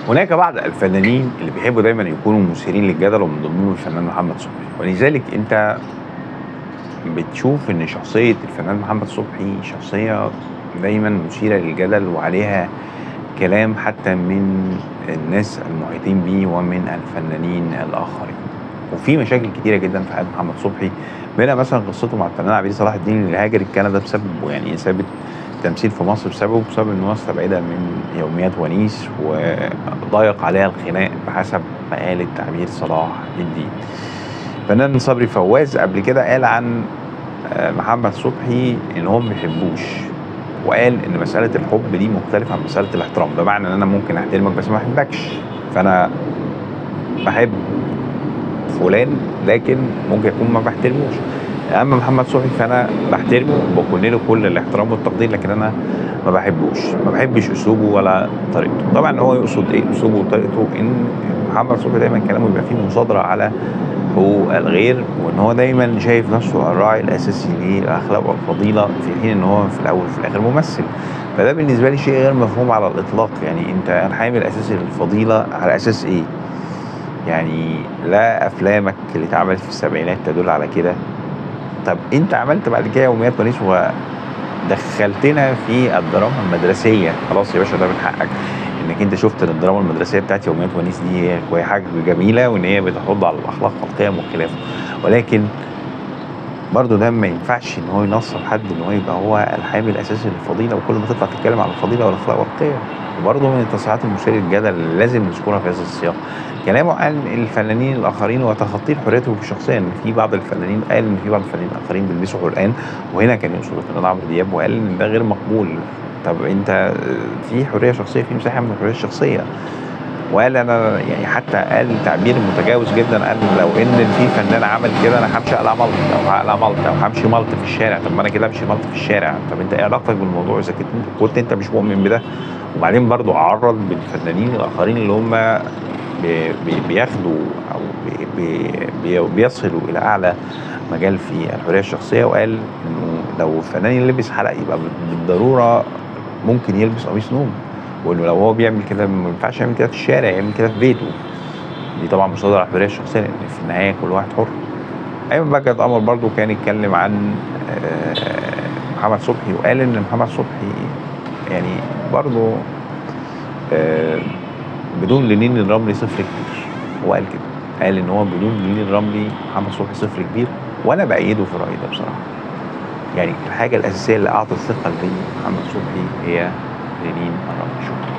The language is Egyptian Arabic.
هناك بعض الفنانين اللي بيحبوا دايما يكونوا مثيرين للجدل ومن ضمنهم الفنان محمد صبحي ولذلك انت بتشوف ان شخصيه الفنان محمد صبحي شخصيه دايما مثيره للجدل وعليها كلام حتى من الناس المحيطين بيه ومن الفنانين الاخرين وفي مشاكل كتيره جدا في حياه محمد صبحي منها مثلا قصته مع الفنان عبد صلاح الدين اللي هاجر كندا بسببه يعني سابت التمثيل في مصر بسببه بسبب ان هو استبعدها من يوميات ونيس وضايق عليها الخناق بحسب مقالة تعبير صلاح الدين. فنان صبري فواز قبل كده قال عن آه، محمد صبحي ان هو ما بيحبوش وقال ان مساله الحب دي مختلفه عن مساله الاحترام بمعنى ان انا ممكن احترمك بس ما احبكش فانا بحب فلان لكن ممكن يكون ما بحترموش اما محمد صبحي فانا بحترمه وبكون له كل الاحترام والتقدير لكن انا ما بحبوش ما بحبش اسلوبه ولا طريقته طبعا هو يقصد ايه اسلوبه وطريقته ان محمد صبحي دايما كلامه بيبقى فيه مصادره على حقوق الغير وان هو دايما شايف نفسه الراعي الاساسي للاخلاق والفضيله في حين ان هو في الاول وفي الاخر ممثل فده بالنسبه لي شيء غير مفهوم على الاطلاق يعني انت الحامل الاساسي للفضيله على اساس ايه؟ يعني لا افلامك اللي اتعملت في السبعينات تدل على كده طب انت عملت بعد كده يوميات ونيس ودخلتنا في الدراما المدرسيه خلاص يا باشا ده من حقك انك انت شفت ان الدراما المدرسيه بتاعت يوميات ونيس دي هي حاجه جميله وان هي بتحض على الاخلاق والقيم وخلافه ولكن برضه ده ما ينفعش ان هو ينصب حد ان هو يبقى هو الحامل الاساسي للفضيله وكل ما تطلع تتكلم عن الفضيله والاخلاق والقيم وبرضه من التصريحات المثيره للجدل اللي لازم نذكرها في هذا السياق كلامه عن الفنانين الاخرين وتخطي حريته الشخصيه ان في بعض الفنانين قال ان في بعض الفنانين الاخرين بيلبسوا قران وهنا كان يقصد الفنان عمرو دياب وقال ان ده غير مقبول طب انت في حريه شخصيه في مساحه من الحريه الشخصيه وقال انا يعني حتى قال تعبير متجاوز جدا قال لو ان في فنان عمل كده انا همشي اقلع ملط او هقلع ملط او همشي ملط في الشارع طب ما انا كده امشي ملط في الشارع طب انت ايه علاقتك بالموضوع اذا كنت كنت انت مش مؤمن بده وبعدين برضو عرض بالفنانين الاخرين اللي هم بياخدوا او بي بي بيصلوا الى اعلى مجال في الحريه الشخصيه وقال انه لو الفنان لبس حلق يبقى بالضروره ممكن يلبس قميص نوم وانه لو هو بيعمل كده ما ينفعش يعمل كده في الشارع يعمل كده في بيته دي طبعا مصادر على الحريه الشخصيه لان في النهايه كل واحد حر ايمن بجد قمر برضو كان يتكلم عن آه، محمد صبحي وقال ان محمد صبحي يعني برضو آه، بدون لنين الرملي صفر كبير هو قال كده قال ان هو بدون لنين الرملي محمد صبحي صفر كبير وانا بايده في الراي ده بصراحه يعني الحاجه الاساسيه اللي اعطت ثقه لمحمد صبحي هي لنين الرملي شكرا